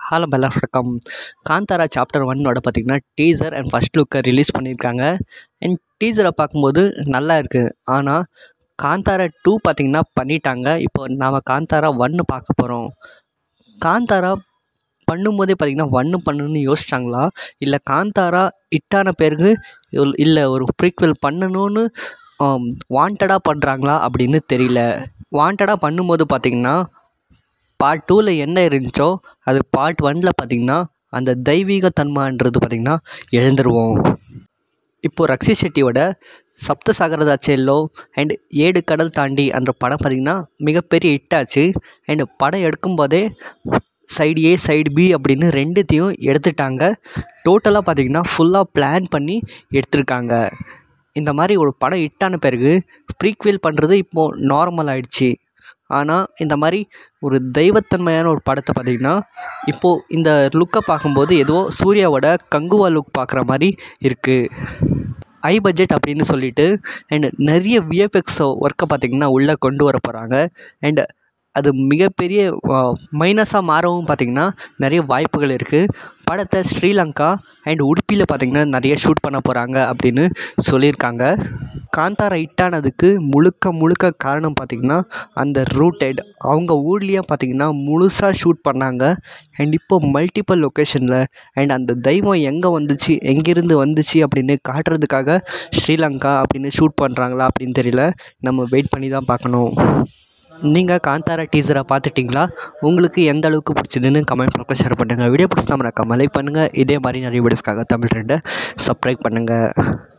hello Bella வணக்கம் Kantara chapter ஒன்னோட பார்த்தீங்கன்னா டீசர் அண்ட் ஃபஸ்ட் லுக்கை ரிலீஸ் பண்ணியிருக்காங்க அண்ட் டீசரை பார்க்கும்போது நல்லா இருக்குது ஆனால் காந்தாரா டூ பார்த்தீங்கன்னா பண்ணிட்டாங்க இப்போ நாம் காந்தாரா ஒன்று பார்க்க போகிறோம் காந்தாரா பண்ணும்போதே பார்த்தீங்கன்னா ஒன்று பண்ணணும்னு யோசிச்சாங்களா இல்லை காந்தாரா ஹிட்டான பிறகு இல்லை ஒரு ப்ரீக்வல் பண்ணணும்னு வாண்டடாக பண்ணுறாங்களா அப்படின்னு தெரியல வாண்டடாக பண்ணும்போது பார்த்தீங்கன்னா பார்ட் டூவில் என்ன இருந்துச்சோ அது பார்ட் ஒனில் பார்த்திங்கன்னா அந்த தெய்வீக தன்மைன்றது பார்த்திங்கன்னா எழுந்துருவோம் இப்போது ரக்ஷி செட்டியோட சப்த சாகரதா செல்லோ அண்ட் ஏழு கடல் தாண்டி என்ற படம் பார்த்திங்கன்னா மிகப்பெரிய ஹிட் ஆச்சு அண்ட் படம் எடுக்கும்போதே சைடு ஏ சைடு பி அப்படின்னு ரெண்டுத்தையும் எடுத்துட்டாங்க டோட்டலாக பார்த்திங்கன்னா ஃபுல்லாக பிளான் பண்ணி எடுத்திருக்காங்க இந்த மாதிரி ஒரு படம் ஹிட்டான பிறகு ப்ரீக்வெல் பண்ணுறது இப்போது நார்மல் ஆயிடுச்சு ஆனால் இந்த மாதிரி ஒரு தெய்வத்தன்மையான ஒரு படத்தை பார்த்திங்கன்னா இப்போது இந்த லுக்கை பார்க்கும்போது ஏதோ சூர்யாவோட கங்குவா லுக் பார்க்குற மாதிரி இருக்குது ஹை பட்ஜெட் அப்படின்னு சொல்லிட்டு அண்ட் நிறைய விஎஃப்எக்ஸ் ஒர்க்கை பார்த்திங்கன்னா உள்ளே கொண்டு வர போகிறாங்க அண்ட் அது மிகப்பெரிய மைனஸாக மாறவும் பார்த்திங்கன்னா நிறைய வாய்ப்புகள் இருக்குது படத்தை ஸ்ரீலங்கா அண்ட் உடுப்பியில் பார்த்திங்கன்னா நிறைய ஷூட் பண்ண போகிறாங்க அப்படின்னு சொல்லியிருக்காங்க காந்தாரா ஹிட்டானதுக்கு முழுக்க முழுக்க காரணம் பார்த்திங்கன்னா அந்த ரூட்டட் அவங்க ஊர்லேயே பார்த்திங்கன்னா முழுசாக ஷூட் பண்ணாங்க அண்ட் இப்போ மல்டிபிள் லொக்கேஷனில் அண்ட் அந்த தெய்வம் எங்கே வந்துச்சு எங்கேருந்து வந்துச்சு அப்படின்னு காட்டுறதுக்காக ஸ்ரீலங்கா அப்படின்னு ஷூட் பண்ணுறாங்களா அப்படின்னு தெரியல நம்ம வெயிட் பண்ணி தான் பார்க்கணும் நீங்கள் காந்தாரா டீசரை பார்த்துட்டிங்களா உங்களுக்கு எந்த அளவுக்கு பிடிச்சதுன்னு கமெண்ட் பாக்ஸில் ஷேர் பண்ணுங்கள் வீடியோ பிடிச்சா மறக்காம லைக் பண்ணுங்கள் இதே மாதிரி நிறைய வீடியோஸ்க்காக தமிழ் ரெண்டை சப்ஸ்கிரைப் பண்ணுங்கள்